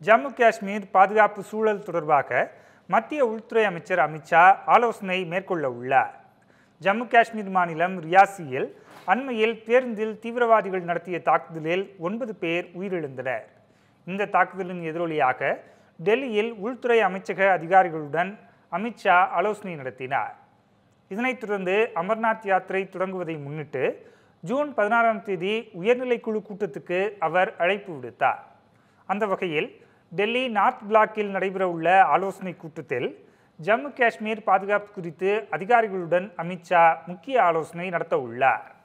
ஜம்மு காஷ்மீர் பாதுகாப்பு சூழல் தொடர்பாக மத்திய உள்துறை அமைச்சர் அமித்ஷா ஆலோசனை மேற்கொள்ள உள்ளார் ஜம்மு காஷ்மீர் மாநிலம் ரியாசியில் அண்மையில் பேருந்தில் தீவிரவாதிகள் நடத்திய தாக்குதலில் ஒன்பது பேர் உயிரிழந்தனர் இந்த தாக்குதலின் எதிரொலியாக டெல்லியில் உள்துறை அமைச்சக அதிகாரிகளுடன் அமித்ஷா ஆலோசனை நடத்தினார் இதனைத் தொடர்ந்து அமர்நாத் யாத்திரை தொடங்குவதை முன்னிட்டு ஜூன் பதினாறாம் தேதி உயர்நிலைக்குழு கூட்டத்துக்கு அவர் அழைப்பு விடுத்தார் அந்த வகையில் டெல்லி நார்த் பிளாக்கில் நடைபெறவுள்ள ஆலோசனை கூட்டத்தில் ஜம்மு காஷ்மீர் பாதுகாப்பு குறித்து அதிகாரிகளுடன் அமித்ஷா முக்கிய ஆலோசனை நடத்த உள்ளார்